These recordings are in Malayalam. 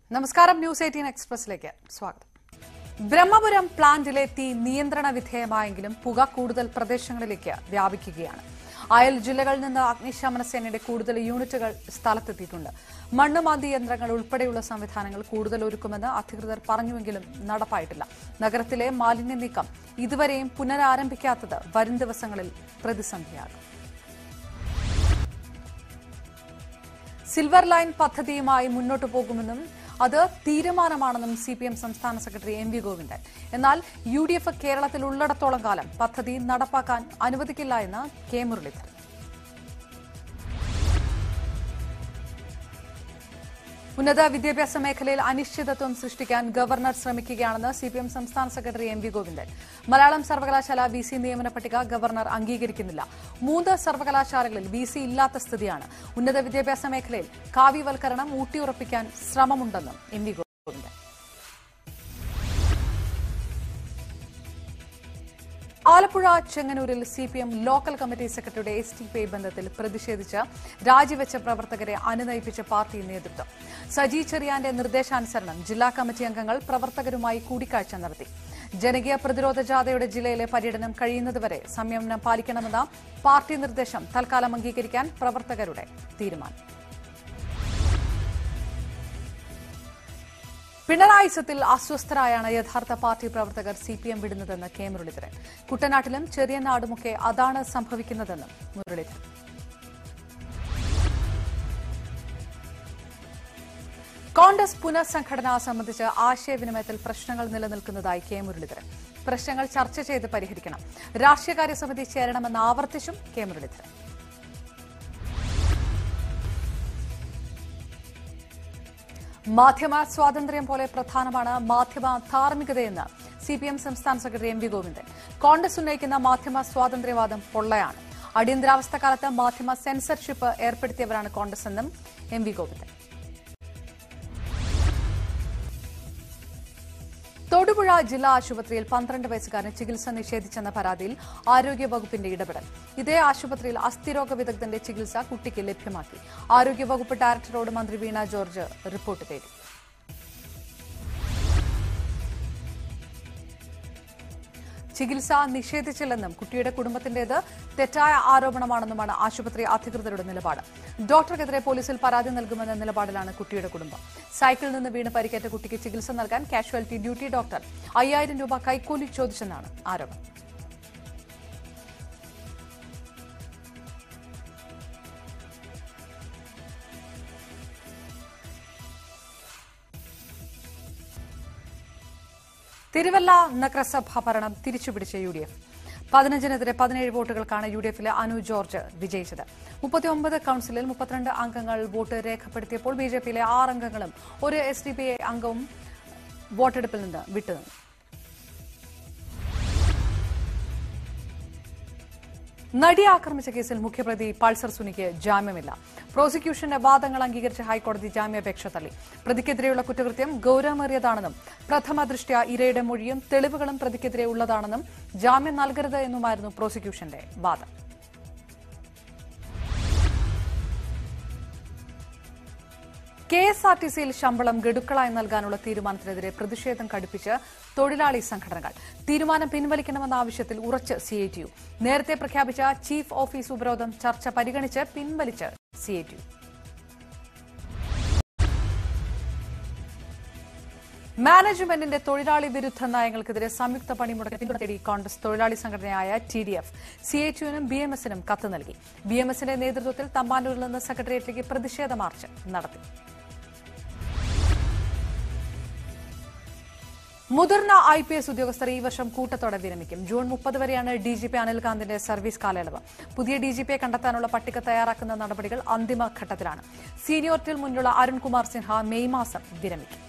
നമസ്കാരം ന്യൂസ് എയ്റ്റീൻ എക്സ്പ്രസിലേക്ക് സ്വാഗതം ബ്രഹ്മപുരം പ്ലാന്റിലെ തീ നിയന്ത്രണ വിധേയമായെങ്കിലും പുക കൂടുതൽ പ്രദേശങ്ങളിലേക്ക് വ്യാപിക്കുകയാണ് അയൽ ജില്ലകളിൽ നിന്ന് അഗ്നിശമന സേനയുടെ കൂടുതൽ യൂണിറ്റുകൾ സ്ഥലത്തെത്തിയിട്ടുണ്ട് മണ്ണുമാന്തി യന്ത്രങ്ങൾ ഉൾപ്പെടെയുള്ള സംവിധാനങ്ങൾ കൂടുതൽ ഒരുക്കുമെന്ന് അധികൃതർ പറഞ്ഞുവെങ്കിലും നടപ്പായിട്ടില്ല നഗരത്തിലെ മാലിന്യ നീക്കം ഇതുവരെയും പുനരാരംഭിക്കാത്തത് വരും ദിവസങ്ങളിൽ പ്രതിസന്ധിയാകും സിൽവർ ലൈൻ പദ്ധതിയുമായി മുന്നോട്ടു പോകുമെന്നും അത് തീരുമാനമാണെന്നും സി പി എം സംസ്ഥാന സെക്രട്ടറി എം വി ഗോവിന്ദൻ എന്നാൽ യു ഡി എഫ് കേരളത്തിൽ ഉള്ളിടത്തോളം കാലം പദ്ധതി നടപ്പാക്കാൻ അനുവദിക്കില്ല എന്ന് കെ മുരളീധരൻ ഉന്നത വിദ്യാഭ്യാസ മേഖലയിൽ അനിശ്ചിതത്വം സൃഷ്ടിക്കാൻ ഗവർണർ ശ്രമിക്കുകയാണെന്ന് സി പി എം സംസ്ഥാന secretary M V Govindan Malayalam സർവകലാശാല വി സി നിയമന പട്ടിക ഗവർണർ അംഗീകരിക്കുന്നില്ല മൂന്ന് സർവകലാശാലകളിൽ വി സി ഇല്ലാത്ത സ്ഥിതിയാണ് ഉന്നത വിദ്യാഭ്യാസ മേഖലയിൽ കാവ്യവൽക്കരണം ഊട്ടിയുറപ്പിക്കാൻ ശ്രമമുണ്ടെന്നും എം വി ഗോവിന്ദൻ ആലപ്പുഴ ചെങ്ങന്നൂരിൽ C P M local committee സെക്രട്ടറിയുടെ എസ് ടി പി ബന്ധത്തിൽ പ്രതിഷേധിച്ച് രാജിവെച്ച പ്രവർത്തകരെ അനുനയിപ്പിച്ച പാർട്ടി നേതൃത്വം സജി ചെറിയാന്റെ നിർദ്ദേശാനുസരണം ജില്ലാ കമ്മിറ്റി അംഗങ്ങൾ പ്രവർത്തകരുമായി കൂടിക്കാഴ്ച നടത്തി ജനകീയ പ്രതിരോധ ജാഥയുടെ ജില്ലയിലെ പര്യടനം കഴിയുന്നതുവരെ സംയമനം പാലിക്കണമെന്ന പാർട്ടി നിർദ്ദേശം തൽക്കാലം അംഗീകരിക്കാൻ പ്രവർത്തകരുടെ തീരുമാനം പിണറായിസത്തിൽ അസ്വസ്ഥരായാണ് യഥാർത്ഥ പാർട്ടി പ്രവർത്തകർ സി പി എം വിടുന്നതെന്ന് കെ മുരളീധരൻ കുട്ടനാട്ടിലും ചെറിയ നാടുമൊക്കെ അതാണ് സംഭവിക്കുന്നതെന്നും മുരളീധരൻ കോൺഗ്രസ് പുനഃസംഘടന സംബന്ധിച്ച് ആശയവിനിമയത്തിൽ പ്രശ്നങ്ങൾ നിലനിൽക്കുന്നതായി കെ മുരളീധരൻ പ്രശ്നങ്ങൾ ചർച്ച ചെയ്ത് പരിഹരിക്കണം രാഷ്ട്രീയകാര്യ സമിതി ചേരണമെന്ന് ആവർത്തിച്ചും കെ മുരളീധരൻ മാധ്യമ സ്വാതന്ത്ര്യം പോലെ പ്രധാനമാണ് മാധ്യമ ധാർമ്മികതയെന്ന് സി പി എം സംസ്ഥാന secretary M V Govindan Congress ഉന്നയിക്കുന്ന മാധ്യമ സ്വാതന്ത്ര്യവാദം പൊള്ളയാണ് അടിയന്തരാവസ്ഥ കാലത്ത് മാധ്യമ സെൻസർഷിപ്പ് ഏർപ്പെടുത്തിയവരാണ് കോൺഗ്രസ് എന്നും എം വി ഗോവിന്ദൻ തൊടുപുഴ ജില്ലാ ആശുപത്രിയിൽ പന്ത്രണ്ട് വയസ്സുകാരന് ചികിത്സ നിഷേധിച്ചെന്ന പരാതിയിൽ ആരോഗ്യവകുപ്പിന്റെ ഇടപെടൽ ഇതേ ആശുപത്രിയിൽ അസ്ഥിരോഗ വിദഗ്ധന്റെ ചികിത്സ കുട്ടിക്ക് ലഭ്യമാക്കി ആരോഗ്യവകുപ്പ് ഡയറക്ടറോട് മന്ത്രി വീണ ജോർജ് റിപ്പോർട്ട് തേടി ചികിത്സ നിഷേധിച്ചില്ലെന്നും കുട്ടിയുടെ കുടുംബത്തിന്റേത് തെറ്റായ ആരോപണമാണെന്നുമാണ് ആശുപത്രി അധികൃതരുടെ നിലപാട് ഡോക്ടർക്കെതിരെ പോലീസിൽ പരാതി നൽകുമെന്ന നിലപാടിലാണ് കുട്ടിയുടെ കുടുംബം സൈക്കിളിൽ നിന്ന് വീണ് പരിക്കേറ്റ കുട്ടിക്ക് ചികിത്സ നൽകാൻ കാഷ്വാലിറ്റി ഡ്യൂട്ടി ഡോക്ടർ അയ്യായിരം രൂപ കൈക്കൂലി ചോദിച്ചെന്നാണ് ആരോപണം തിരുവല്ല നഗരസഭാ ഭരണം തിരിച്ചുപിടിച്ച യു ഡി എഫ് പതിനഞ്ചിനെതിരെ പതിനേഴ് വോട്ടുകൾക്കാണ് യു ഡി എഫിലെ അനു ജോർജ് വിജയിച്ചത് മുപ്പത്തിയൊമ്പത് കൌൺസിലിൽ മുപ്പത്തിരണ്ട് അംഗങ്ങൾ വോട്ട് രേഖപ്പെടുത്തിയപ്പോൾ ബി ജെ പിയിലെ ആറ് അംഗങ്ങളും ഒരു എസ് ഡി പി ഐ അംഗവും വോട്ടെടുപ്പിൽ നിന്ന് വിട്ടുനിന്നു നടിയെ ആക്രമിച്ച കേസിൽ മുഖ്യപ്രതി പൾസർ സുനിക്ക് ജാമ്യമില്ല പ്രോസിക്യൂഷന്റെ വാദങ്ങൾ അംഗീകരിച്ച ഹൈക്കോടതി ജാമ്യാപേക്ഷ തള്ളി പ്രതിക്കെതിരെയുള്ള കുറ്റകൃത്യം ഗൌരവമേറിയതാണെന്നും പ്രഥമ ദൃഷ്ട്യ ഇരയുടെ മൊഴിയും തെളിവുകളും പ്രതിക്കെതിരെ ഉള്ളതാണെന്നും ജാമ്യം നൽകരുത് എന്നുമായിരുന്നു പ്രോസിക്യൂഷന്റെ വാദം കെ എസ് ആർ ടി സിയിൽ ശമ്പളം ഗഡുക്കളായി നൽകാനുള്ള തീരുമാനത്തിനെതിരെ പ്രതിഷേധം കടുപ്പിച്ച് തൊഴിലാളി സംഘടനകൾ തീരുമാനം പിൻവലിക്കണമെന്ന ആവശ്യത്തിൽ ഉറച്ച് സി ഐ ടി യു നേരത്തെ പ്രഖ്യാപിച്ച ചീഫ് ഓഫീസ് ഉപരോധം ചർച്ച പരിഗണിച്ച് പിൻവലിച്ച് സി ഐ ടി യു മാനേജ്മെന്റിന്റെ തൊഴിലാളി വിരുദ്ധ നയങ്ങൾക്കെതിരെ സംയുക്ത പണിമുടക്ക് പിന്തുണ തേടി കോൺഗ്രസ് തൊഴിലാളി സംഘടനയായ T D F C H യുവിനും ബി എം എസിനും കത്ത് നൽകി ബി എം എസിന്റെ നേതൃത്വത്തിൽ തമ്പാനൂരിൽ നിന്ന് സെക്രട്ടേറിയറ്റിലേക്ക് പ്രതിഷേധ മാർച്ച് നടത്തി മുതിർന്ന ഐ പി എസ് ഉദ്യോഗസ്ഥർ ഈ വർഷം കൂട്ടത്തോടെ വിരമിക്കും ജൂൺ മുപ്പത് വരെയാണ് ഡി ജി പി അനിൽകാന്തിന്റെ സർവീസ് കാലയളവ് പുതിയ ഡി ജി പിയെ കണ്ടെത്താനുള്ള പട്ടിക തയ്യാറാക്കുന്ന നടപടികൾ അന്തിമഘട്ടത്തിലാണ് സീനിയോറിറ്റിയിൽ മുന്നിലുള്ള അരുൺകുമാർ സിൻഹ മെയ് മാസം വിരമിക്കും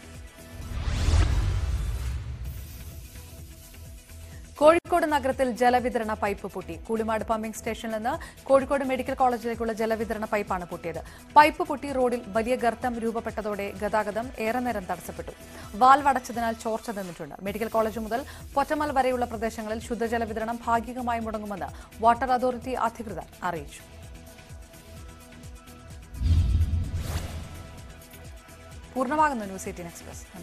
കോഴിക്കോട് നഗരത്തിൽ ജലവിതരണ പൈപ്പ് പൊട്ടി കൂളിമാട് പമ്പിംഗ് സ്റ്റേഷനിൽ നിന്ന് കോഴിക്കോട് മെഡിക്കൽ കോളേജിലേക്കുള്ള ജലവിതരണ പൈപ്പാണ് പൊട്ടിയത് പൈപ്പ് പൊട്ടി റോഡിൽ വലിയ ഗർത്തം രൂപപ്പെട്ടതോടെ ഗതാഗതം ഏറെ നേരം തടസ്സപ്പെട്ടു വാൽവ് അടച്ചതിനാൽ ചോർച്ച നിന്നിട്ടുണ്ട് മെഡിക്കൽ കോളേജ് മുതൽ പൊറ്റമൽ വരെയുള്ള പ്രദേശങ്ങളിൽ ശുദ്ധജല വിതരണം ഭാഗികമായി മുടങ്ങുമെന്ന് വാട്ടർ അതോറിറ്റി അധികൃതർ അറിയിച്ചു പൂർണ്ണമാകുന്നു ന്യൂസ് എയ്റ്റീൻ എക്സ്പ്രസ്